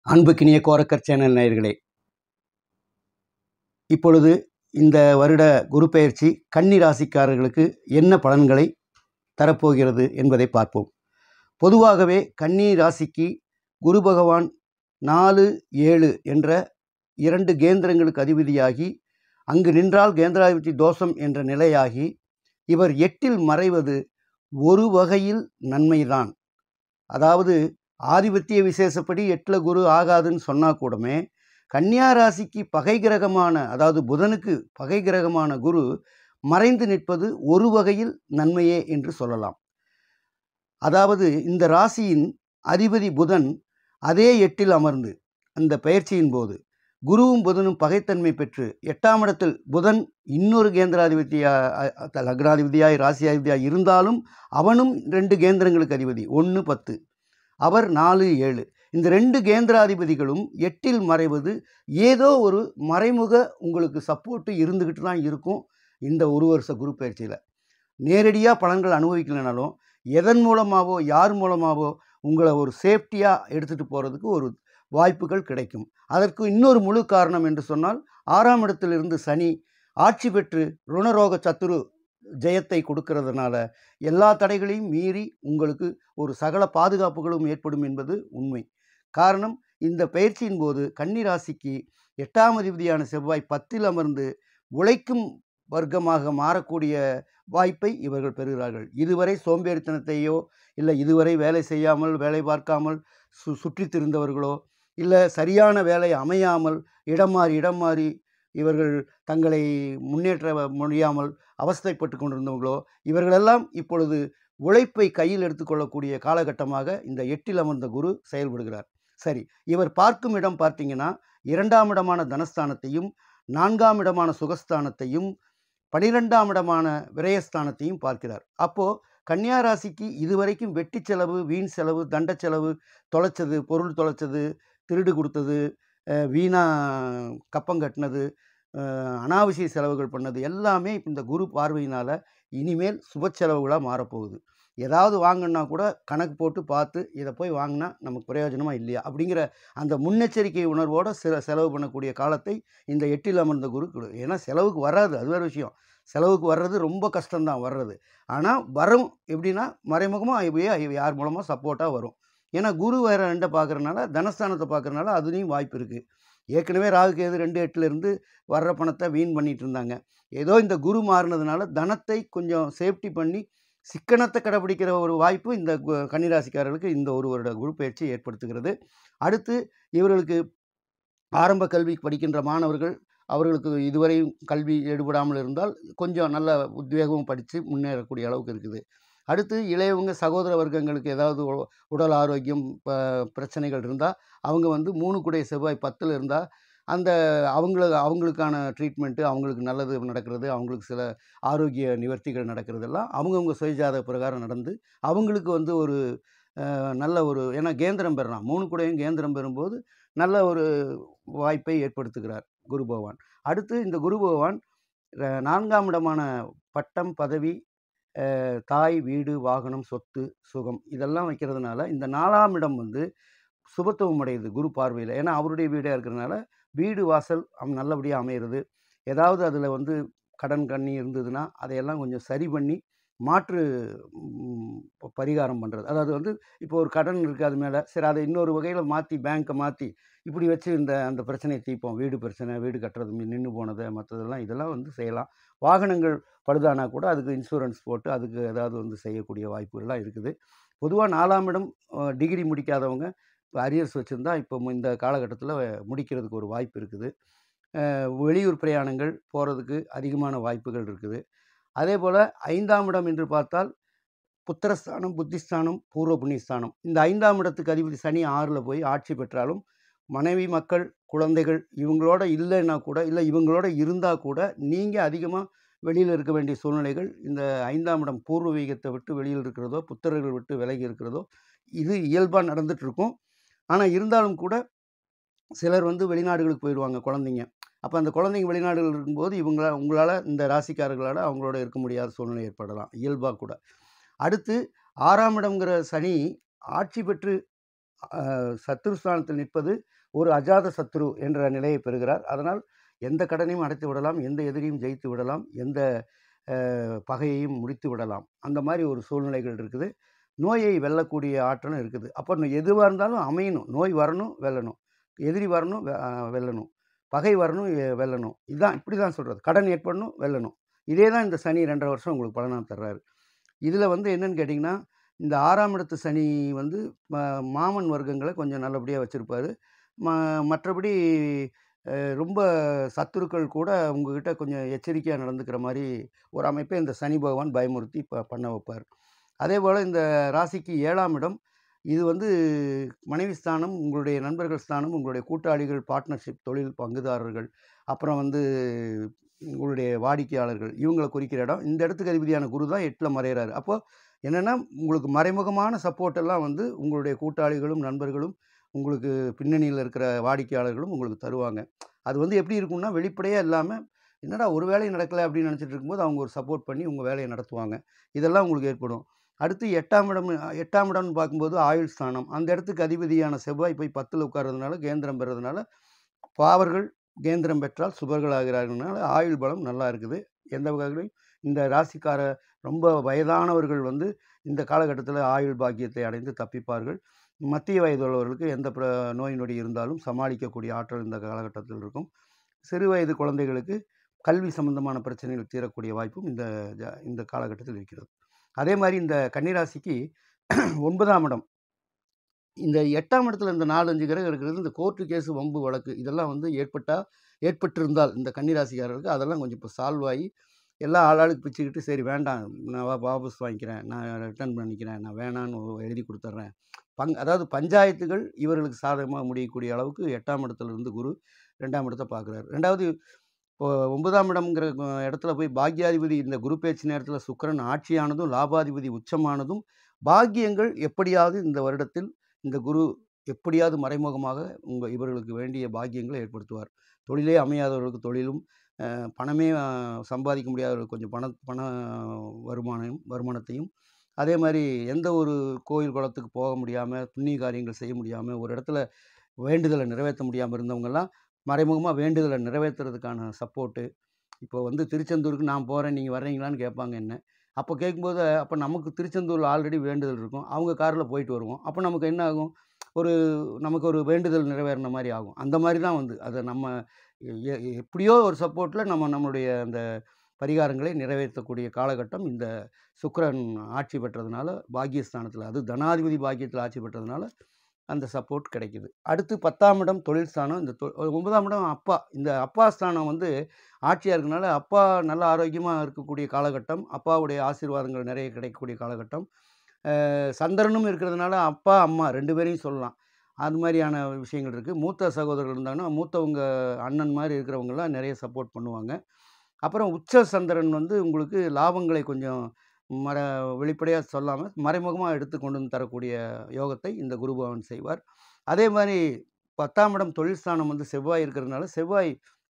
அன்புக்கினிய Gorakkar channel நேயர்களே இப்பொழுது இந்த வருட குரு பெயர்ச்சி கன்னி ராசிக்காரர்களுக்கு என்ன பலன்களை தரப்போகிறது என்பதை பார்ப்போம் பொதுவாகவே கன்னி ராசிக்கு குரு பகவான் நாலு ஏழு என்ற இரண்டு கேந்திரங்களுக்கு அதிபதியாகி அங்கு நின்றால் கேந்திராதிபதி தோஷம் என்ற நிலையாகி இவர் எட்டில் மறைவது ஒரு வகையில் நன்மைதான் அதாவது ஆதிபத்திய விசேஷப்படி எட்டில் குரு ஆகாதுன்னு சொன்னால் கூடமே கன்னியா ராசிக்கு பகை கிரகமான அதாவது புதனுக்கு பகை கிரகமான குரு மறைந்து நிற்பது ஒரு வகையில் நன்மையே என்று சொல்லலாம் அதாவது இந்த ராசியின் அதிபதி புதன் அதே எட்டில் அமர்ந்து அந்த பயிற்சியின் போது குருவும் புதனும் பகைத்தன்மை பெற்று எட்டாம் இடத்தில் புதன் இன்னொரு கேந்திராதிபதியா அ- லக்னாதிபதியாய் ராசியாதிபதியாய் இருந்தாலும் அவனும் ரெண்டு கேந்திரங்களுக்கு அதிபதி ஒன்று பத்து அவர் நாலு ஏழு இந்த ரெண்டு கேந்திராதிபதிகளும் எட்டில் மறைவது ஏதோ ஒரு மறைமுக உங்களுக்கு சப்போர்ட்டு இருந்துக்கிட்டு தான் இருக்கும் இந்த ஒரு வருஷ குரு பயிற்சியில் நேரடியாக பலன்கள் அனுபவிக்கலைனாலும் எதன் மூலமாகவோ யார் மூலமாகவோ உங்களை ஒரு சேஃப்டியாக எடுத்துகிட்டு போகிறதுக்கு ஒரு வாய்ப்புகள் கிடைக்கும் அதற்கு இன்னொரு முழு காரணம் என்று சொன்னால் ஆறாம் இடத்திலிருந்து சனி ஆட்சி பெற்று ருணரோக சத்துரு ஜெயத்தை கொடுக்கறதுனால எல்லா தடைகளையும் மீறி உங்களுக்கு ஒரு சகல பாதுகாப்புகளும் ஏற்படும் என்பது உண்மை காரணம் இந்த பயிற்சியின் போது கன்னி ராசிக்கு எட்டாம் அதிபதியான செவ்வாய் பத்தில் அமர்ந்து உழைக்கும் வர்க்கமாக மாறக்கூடிய வாய்ப்பை இவர்கள் பெறுகிறார்கள் இதுவரை சோம்பேறித்தனத்தையோ இல்லை இதுவரை வேலை செய்யாமல் வேலை பார்க்காமல் சு சுற்றித் திரிந்தவர்களோ இல்லை சரியான வேலை அமையாமல் இடம் மாறி இடம் மாறி இவர்கள் தங்களை முன்னேற்ற முடியாமல் அவஸ்தைப்பட்டு கொண்டிருந்தவங்களோ இவர்களெல்லாம் இப்பொழுது உழைப்பை கையில் எடுத்துக்கொள்ளக்கூடிய காலகட்டமாக இந்த எட்டில் அமர்ந்த குரு செயல்படுகிறார் சரி இவர் பார்க்கும் இடம் பார்த்தீங்கன்னா இரண்டாம் இடமான தனஸ்தானத்தையும் நான்காம் இடமான சுகஸ்தானத்தையும் பனிரெண்டாம் இடமான விரயஸ்தானத்தையும் பார்க்கிறார் அப்போது கன்னியா ராசிக்கு இதுவரைக்கும் வெட்டி செலவு வீண் செலவு தண்ட செலவு தொலைச்சது பொருள் தொலைச்சது திருடு கொடுத்தது அஹ் வீணா கப்பம் கட்டினது அஹ் அனாவசிய செலவுகள் பண்ணது எல்லாமே இப்ப இந்த குரு பார்வையினால் இனிமேல் சுப செலவுகளாக மாறப்போகுது ஏதாவது வாங்கினா கூட கணக்கு போட்டு பார்த்து இதை போய் வாங்கினா நமக்கு பிரயோஜனமாக இல்லையா அப்படிங்கிற அந்த முன்னெச்சரிக்கை உணர்வோடு சில செலவு பண்ணக்கூடிய காலத்தை இந்த எட்டில் அமர்ந்த குரு கொடு ஏன்னா செலவுக்கு வராது அது வேறு விஷயம் செலவுக்கு வர்றது ரொம்ப கஷ்டம்தான் வர்றது ஆனால் வரும் எப்படின்னா மறைமுகமாக இப்படியே யார் மூலமாக சப்போர்ட்டாக வரும் ஏன்னா குரு வேறு ரெண்டை பார்க்குறனால தனஸ்தானத்தை பார்க்குறனால அதுலேயும் வாய்ப்பு இருக்குது ஏற்கனவே ராகு கேது ரெண்டு எட்டுல இருந்து வர்ற பணத்தை வீண் பண்ணிட்டு இருந்தாங்க ஏதோ இந்த குரு மாறினதுனால தனத்தை கொஞ்சம் சேஃப்டி பண்ணி சிக்கனத்தை கடைபிடிக்கிற ஒரு வாய்ப்பு இந்த கு- கன்னிராசிக்காரர்களுக்கு இந்த ஒரு வருட குரு பயிற்சி ஏற்படுத்துகிறது அடுத்து இவர்களுக்கு ஆரம்ப கல்வி படிக்கின்ற மாணவர்கள் அவர்களுக்கு இதுவரை கல்வி ஈடுபடாமல் இருந்தால் கொஞ்சம் நல்ல உத்வேகமும் படித்து முன்னேறக்கூடிய அளவுக்கு இருக்குது அடுத்து இளையவங்க சகோதர வர்க்கங்களுக்கு ஏதாவது உ- உடல் ஆரோக்கியம் ப- பிரச்சனைகள் இருந்தால் அவங்க வந்து மூணு குடைய செவ்வாய் பத்தில் இருந்தால் அந்த அவங்கள அவங்களுக்கான ட்ரீட்மெண்ட்டு அவங்களுக்கு நல்லது நடக்கிறது அவங்களுக்கு சில ஆரோக்கிய நிவர்த்திகள் நடக்கிறதெல்லாம் அவங்கவுங்க சுயஜாத பிரகாரம் நடந்து அவங்களுக்கு வந்து ஒரு அஹ், நல்ல ஒரு ஏன்னா கேந்திரம் பெறலாம் மூணு கூடையும் கேந்திரம் பெறும்போது நல்ல ஒரு வாய்ப்பை ஏற்படுத்துகிறார் குரு பகவான் அடுத்து இந்த குரு பகவான் அஹ், நான்காம் இடமான பட்டம் பதவி அஹ், தாய் வீடு வாகனம் சொத்து சுகம் இதெல்லாம் வைக்கிறதுனால இந்த நாலாம் இடம் வந்து சுபத்துவம் அடையுது குரு பார்வையில் ஏன்னா அவருடைய வீடாக இருக்கிறதுனால வீடு வாசல் அம் நல்லபடியாக அமையிறது ஏதாவது அதில் வந்து கடன் கண்ணி இருந்ததுன்னா அதையெல்லாம் கொஞ்சம் சரி பண்ணி மாற்று ம், ப- பரிகாரம் பண்ணுறது அதாவது வந்து இப்போ ஒரு கடன் இருக்குது அது மேலே சரி அதை இன்னொரு வகையில் மாற்றி பேங்க்கை மாற்றி இப்படி வச்சு இந்த அந்த பிரச்சனையை தீர்ப்போம் வீடு பிரச்சனை வீடு கட்டுறது நின்று போனது மற்றதெல்லாம் இதெல்லாம் வந்து செய்யலாம் வாகனங்கள் பழுதானா கூட அதுக்கு இன்சூரன்ஸ் போட்டு அதுக்கு ஏதாவது வந்து செய்யக்கூடிய வாய்ப்புகள்லாம் இருக்குது பொதுவாக நாலாம் இடம் அஹ், டிகிரி முடிக்காதவங்க இப்போ அரியர்ஸ் வச்சுருந்தா இப்போ இந்த காலகட்டத்தில் முடிக்கிறதுக்கு ஒரு வாய்ப்பு இருக்குது அஹ், வெளியூர் பிரயாணங்கள் போகிறதுக்கு அதிகமான வாய்ப்புகள் இருக்குது அதே போல் ஐந்தாம் இடம் என்று பார்த்தால் புத்திரஸ்தானம் புத்திஸ்தானம் பூர்வ புண்ணியஸ்தானம் இந்த ஐந்தாம் இடத்துக்கு அதிபதி சனி ஆறில் போய் ஆட்சி பெற்றாலும் மனைவி மக்கள் குழந்தைகள் இவங்களோட இல்லைன்னா கூட இல்லை இவங்களோட இருந்தால் கூட நீங்கள் அதிகமாக வெளியில் இருக்க வேண்டிய சூழ்நிலைகள் இந்த ஐந்தாம் இடம் பூர்வ வீகத்தை விட்டு வெளியில் இருக்கிறதோ புத்திரர்கள் விட்டு விலகி இருக்கிறதோ இது இயல்பாக நடந்துட்டு இருக்கும் ஆனால் இருந்தாலும் கூட சிலர் வந்து வெளிநாடுகளுக்கு போயிடுவாங்க குழந்தைங்க அப்போ அந்த குழந்தைங்க வெளிநாடுகள் இருக்கும்போது இவங்கள உங்களால் இந்த ராசிக்காரர்களால் அவங்களோட இருக்க முடியாத சூழ்நிலை ஏற்படலாம் இயல்பாக கூட அடுத்து ஆறாம் இடம்ங்கிற சனி ஆட்சி பெற்று அஹ், சத்துருஸ்தானத்தில் நிற்பது ஒரு அஜாத சத்ரு என்ற நிலையை பெறுகிறார் அதனால் எந்த கடனையும் அடைத்து விடலாம் எந்த எதிரியும் ஜெயித்து விடலாம் எந்த அஹ், பகையையும் முடித்து விடலாம் அந்த மாதிரி ஒரு சூழ்நிலைகள் இருக்குது நோயை வெல்லக்கூடிய ஆற்றலும் இருக்குது அப்போ எதுவாக இருந்தாலும் அமையணும் நோய் வரணும் வெல்லணும் எதிரி வரணும் வெ- அஹ், வெல்லணும் பகை வரணும் எ- வெல்லணும் இதுதான் இப்படி தான் சொல்கிறது கடன் ஏற்படணும் வெல்லணும் இதே தான் இந்த சனி ரெண்டரை வருஷம் உங்களுக்கு பலனாக தர்றாரு இதில் வந்து என்னன்னு கேட்டிங்கன்னா இந்த ஆறாம் இடத்து சனி வந்து ம- மாமன் வர்க்கங்களை கொஞ்சம் நல்லபடியாக வச்சுருப்பாரு ம மற்றபடி அஹ், ரொம்ப சத்துருக்கள் கூட உங்ககிட்ட கொஞ்சம் எச்சரிக்கையாக நடந்துக்கிற மாதிரி ஒரு அமைப்பை இந்த சனி பகவான் பயமுறுத்தி ப பண்ண வைப்பார் அதே போல் இந்த ராசிக்கு ஏழாம் இடம் இது வந்து மனைவி ஸ்தானம் உங்களுடைய நண்பர்கள் ஸ்தானம் உங்களுடைய கூட்டாளிகள் பார்ட்னர்ஷிப் தொழில் பங்குதாரர்கள் அப்புறம் வந்து உங்களுடைய வாடிக்கையாளர்கள் இவங்களை குறிக்கிற இடம் இந்த இடத்துக்கு அதிபதியான குரு தான் எட்டில் மறையிறாரு அப்போது என்னென்னா உங்களுக்கு மறைமுகமான சப்போர்ட் எல்லாம் வந்து உங்களுடைய கூட்டாளிகளும் நண்பர்களும் உங்களுக்கு பின்னணியில் இருக்கிற வாடிக்கையாளர்களும் உங்களுக்கு தருவாங்க அது வந்து எப்படி இருக்கும்னா வெளிப்படையாக இல்லாமல் என்னடா ஒரு வேலையும் நடக்கலை அப்படின்னு நினச்சிட்டு இருக்கும்போது அவங்க ஒரு சப்போர்ட் பண்ணி உங்கள் வேலையை நடத்துவாங்க இதெல்லாம் உங்களுக்கு ஏற்படும் அடுத்து எட்டாம் இடம் எட்டாம் இடம்னு பார்க்கும்போது ஆயுள் ஸ்தானம் அந்த இடத்துக்கு அதிபதியான செவ்வாய் போய் பத்தில் உட்கார்றதுனால கேந்திரம் பெறதுனால பாவர்கள் கேந்திரம் பெற்றால் சுபர்கள் ஆகிறார்கள்னால ஆயுள் பலம் நல்லா இருக்குது எந்த வகையிலும் இந்த ராசிக்கார ரொம்ப வயதானவர்கள் வந்து இந்த காலகட்டத்தில் ஆயுள் பாக்கியத்தை அடைந்து தப்பிப்பார்கள் மத்திய வயது உள்ளவர்களுக்கு எந்த பிர நோய் நொடி இருந்தாலும் சமாளிக்கக்கூடிய ஆற்றல் இந்த காலகட்டத்தில் இருக்கும் சிறு வயது குழந்தைகளுக்கு கல்வி சம்பந்தமான பிரச்சனைகள் தீரக்கூடிய வாய்ப்பும் இந்த ஜ- இந்த காலகட்டத்தில் இருக்கிறது அதே மாதிரி இந்த கன்னிராசிக்கு ஒன்பதாம் இடம் இந்த எட்டாம் இடத்துல இந்த நாலஞ்சு கிரகம் இருக்கிறது இந்த கோர்ட்டு கேஸு வம்பு வழக்கு இதெல்லாம் வந்து ஏற்பட்டால் ஏற்பட்டிருந்தால் இந்த கன்னிராசிக்காரர்களுக்கு அதெல்லாம் கொஞ்சம் இப்போ சால்வ் ஆகி எல்லா ஆளாளுக்கு பிச்சுக்கிட்டு சரி வேண்டாம் நான் வா- வாபஸ் வாங்கிக்கிறேன் நான் ரிட்டர்ன் பண்ணிக்கிறேன் நான் வேணான்னு எழுதி கொடுத்துட்றேன் பங் அதாவது பஞ்சாயத்துகள் இவர்களுக்கு சாதகமாக முடியக்கூடிய அளவுக்கு எட்டாம் இடத்துல இருந்து குரு ரெண்டாம் இடத்தை பார்க்குறாரு ரெண்டாவது இப்போ ஒன்பதாம் இடம்ங்கிற அஹ், இடத்துல போய் பாக்யாதிபதி இந்த குரு பேச்சு நேரத்தில் சுக்கிரன் ஆட்சியானதும் லாபாதிபதி உச்சமானதும் பாக்கியங்கள் எப்படியாவது இந்த வருடத்தில் இந்த குரு எப்படியாவது மறைமுகமாக உங்கள் இவர்களுக்கு வேண்டிய பாக்கியங்களை ஏற்படுத்துவார் தொழிலே அமையாதவர்களுக்கு தொழிலும் அஹ், பணமே அஹ், சம்பாதிக்க முடியாதவர்களுக்கு கொஞ்சம் பண பண வருமானம் வருமானத்தையும் அதே மாதிரி எந்த ஒரு கோயில் குளத்துக்கு போக முடியாமல் புண்ணிய காரியங்கள் செய்ய முடியாமல் ஒரு இடத்துல வேண்டுதலை நிறைவேற்ற முடியாமல் இருந்தவங்கெல்லாம் மறைமுகமாக வேண்டுதலை நிறைவேற்றுறதுக்கான சப்போர்ட்டு இப்போ வந்து திருச்செந்தூருக்கு நான் போகிறேன் நீங்கள் வர்றீங்களான்னு கேட்பாங்க என்ன அப்போ கேட்கும்போது அப்போ நமக்கு திருச்செந்தூரில் ஆல்ரெடி வேண்டுதல் இருக்கும் அவங்க காரில் போயிட்டு வருவோம் அப்போ நமக்கு என்ன ஆகும் ஒரு நமக்கு ஒரு வேண்டுதல் நிறைவேறின மாதிரி ஆகும் அந்த மாதிரி தான் வந்து அதை நம்ம எ- எ- எப்படியோ ஒரு சப்போர்ட்டில் நம்ம நம்மளுடைய அந்த பரிகாரங்களை நிறைவேற்றக்கூடிய காலகட்டம் இந்த சுக்கிரன் ஆட்சி பெற்றதுனால பாக்கியஸ்தானத்தில் அது தனாதிபதி பாக்கியத்தில் ஆட்சி பெற்றதுனால அந்த சப்போர்ட் கிடைக்குது அடுத்து பத்தாம் இடம் தொழில் ஸ்தானம் இந்த தொ- ஒன்பதாம் இடம் அப்பா இந்த அப்பா ஸ்தானம் வந்து ஆட்சியாக இருக்கனால அப்பா நல்ல ஆரோக்கியமாக இருக்கக்கூடிய காலகட்டம் அப்பாவுடைய ஆசீர்வாதங்கள் நிறைய கிடைக்கக்கூடிய காலகட்டம் அஹ் சந்திரனும் இருக்கிறதுனால அப்பா அம்மா ரெண்டு பேரையும் சொல்லலாம் அது மாதிரியான விஷயங்கள் இருக்குது மூத்த சகோதரர்கள் இருந்தாங்கன்னா மூத்தவங்க அண்ணன் மாதிரி இருக்கிறவங்கலாம் நிறைய சப்போர்ட் பண்ணுவாங்க அப்புறம் உச்ச சந்திரன் வந்து உங்களுக்கு லாபங்களை கொஞ்சம் மற வெளிப்படையாக சொல்லாமல் மறைமுகமாக எடுத்து கொண்டு வந்து தரக்கூடிய யோகத்தை இந்த குரு பகவான் செய்வார் அதே மாதிரி பத்தாம் இடம் தொழில் ஸ்தானம் வந்து செவ்வாய் இருக்கிறதுனால செவ்வாய்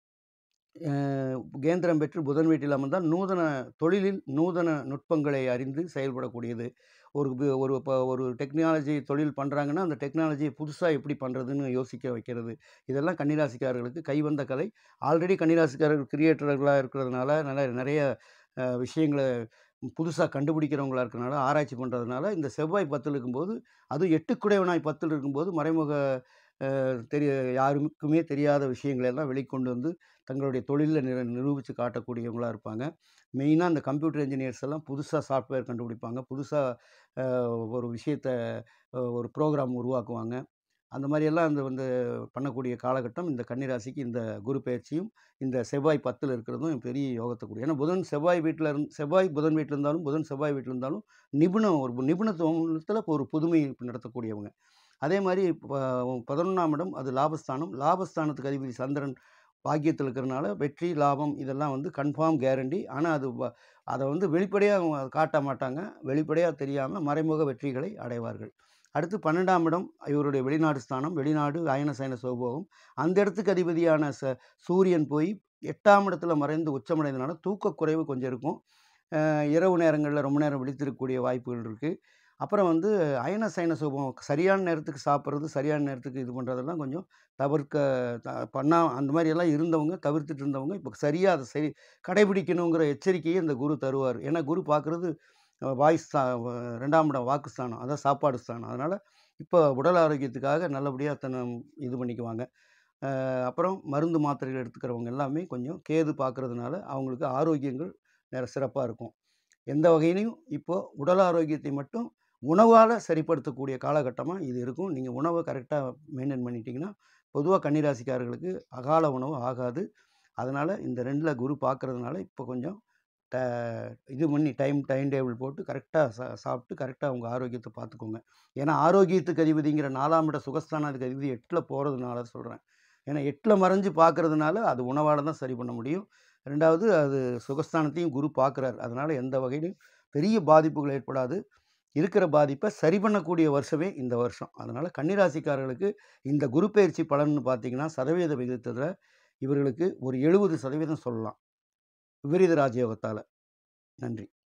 அஹ், கேந்திரம் பெற்று புதன் வீட்டில் அமர்ந்தால் நூதன தொழிலில் நூதன நுட்பங்களை அறிந்து செயல்படக்கூடியது ஒரு வி- ஒரு இப்போ ஒரு டெக்னாலஜி தொழில் பண்ணுறாங்கன்னா அந்த டெக்னாலஜியை புதுசாக எப்படி பண்ணுறதுன்னு யோசிக்க வைக்கிறது இதெல்லாம் கன்னிராசிக்காரர்களுக்கு கைவந்த கலை ஆல்ரெடி கன்னிராசிக்காரர்கள் கிரியேட்டர்களாக இருக்கிறதுனால நிறைய நிறைய அஹ், விஷயங்களை புதுசாக கண்டுபிடிக்கிறவங்களா இருக்கனால ஆராய்ச்சி பண்ணுறதுனால இந்த செவ்வாய் பத்தில் இருக்கும்போது அதுவும் எட்டுக்குடையவனாய் பத்தில் இருக்கும்போது மறைமுக அஹ், தெரிய யாருக்குமே தெரியாத விஷயங்களை எல்லாம் வெளிக்கொண்டு வந்து தங்களுடைய தொழிலில் நிர நிரூபித்து காட்டக்கூடியவங்களா இருப்பாங்க மெயினாக அந்த கம்ப்யூட்டர் இன்ஜினியர்ஸ் எல்லாம் புதுசாக சாஃப்ட்வேர் கண்டுபிடிப்பாங்க புதுசாக ஒரு விஷயத்த அஹ், ஒரு ப்ரோக்ராம் உருவாக்குவாங்க அந்த மாதிரியெல்லாம் அந்த வந்து பண்ணக்கூடிய காலகட்டம் இந்த கன்னிராசிக்கு இந்த குரு பயிற்சியும் இந்த செவ்வாய் பத்தில் இருக்கிறதும் பெரிய யோகத்தை கூடிய ஏன்னா புதன் செவ்வாய் வீட்டில் இருந்து செவ்வாய் புதன் வீட்டில் இருந்தாலும் புதன் செவ்வாய் வீட்டில் இருந்தாலும் நிபுணம் ஒரு நிபுணத்துவத்தில் ஒரு புதுமை நடத்தக்கூடியவங்க அதே மாதிரி பதினொன்றாம் இடம் அது லாபஸ்தானம் லாபஸ்தானத்துக்கு அதிபதி சந்திரன் பாக்கியத்தில் இருக்கிறனால வெற்றி லாபம் இதெல்லாம் வந்து கன்ஃபார்ம் கேரண்டி ஆனால் அது வ- அதை வந்து வெளிப்படையாக காட்ட மாட்டாங்க வெளிப்படையாக தெரியாமல் மறைமுக வெற்றிகளை அடைவார்கள் அடுத்து பன்னெண்டாம் இடம் இவருடைய வெளிநாடு ஸ்தானம் வெளிநாடு அயன சயன சோபோகம் அந்த இடத்துக்கு அதிபதியான ச சூரியன் போய் எட்டாம் இடத்துல மறைந்து உச்சமடைந்தனால தூக்கக்குறைவு கொஞ்சம் இருக்கும் அஹ் இரவு நேரங்களில் ரொம்ப நேரம் விழித்திருக்கக்கூடிய வாய்ப்புகள் இருக்குது அப்புறம் வந்து அயன சயன சுபம் சரியான நேரத்துக்கு சாப்பிட்றது சரியான நேரத்துக்கு இது பண்ணுறதெல்லாம் கொஞ்சம் தவிர்க்க த பண்ணா அந்த மாதிரியெல்லாம் இருந்தவங்க தவிர்த்துட்டு இருந்தவங்க இப்போ சரியாக அதை சரி கடைபிடிக்கணுங்கிற எச்சரிக்கையை இந்த குரு தருவார் ஏன்னா குரு பார்க்குறது வாய் ஸ்தா ரெண்டாம் இடம் வாக்குஸ்தானம் அதான் சாப்பாடு ஸ்தானம் அதனால் இப்போ உடல் ஆரோக்கியத்துக்காக நல்லபடியாக தன்னை இது பண்ணிக்குவாங்க அஹ் அப்புறம் மருந்து மாத்திரைகள் எடுத்துக்கிறவங்க எல்லாமே கொஞ்சம் கேது பார்க்கறதுனால அவங்களுக்கு ஆரோக்கியங்கள் வேறு சிறப்பாக இருக்கும் எந்த வகையிலையும் இப்போது உடல் ஆரோக்கியத்தை மட்டும் உணவால் சரிப்படுத்தக்கூடிய காலகட்டமாக இது இருக்கும் நீங்கள் உணவை கரெக்டாக மெயின்டைன் பண்ணிட்டீங்கன்னா பொதுவாக கன்னிராசிக்காரர்களுக்கு அகால உணவு ஆகாது அதனால் இந்த ரெண்டில் குரு பார்க்கறதுனால இப்போ கொஞ்சம் ட இது பண்ணி டைம் டைம் டேபிள் போட்டு கரெக்டாக சா சாப்பிட்டு கரெக்டாக அவங்க ஆரோக்கியத்தை பார்த்துக்கோங்க ஏன்னா ஆரோக்கியத்துக்கு அதிபதிங்கிற நாலாம் இட சுகஸ்தானத்துக்கு அதிபதி எட்டில் போகிறதுனால சொல்கிறேன் ஏன்னா எட்டில் மறைஞ்சு பார்க்கறதுனால அது உணவால் தான் சரி பண்ண முடியும் ரெண்டாவது அது சுகஸ்தானத்தையும் குரு பார்க்குறாரு அதனால் எந்த வகையிலும் பெரிய பாதிப்புகள் ஏற்படாது இருக்கிற பாதிப்பை சரி பண்ணக்கூடிய வருஷமே இந்த வருஷம் அதனால் கன்னிராசிக்காரர்களுக்கு இந்த குரு பயிற்சி பலன்னு பார்த்தீங்கன்னா சதவீத விகிதத்தில் இவர்களுக்கு ஒரு எழுபது சதவீதம் சொல்லலாம் விபரீத ராஜயோகத்தால் நன்றி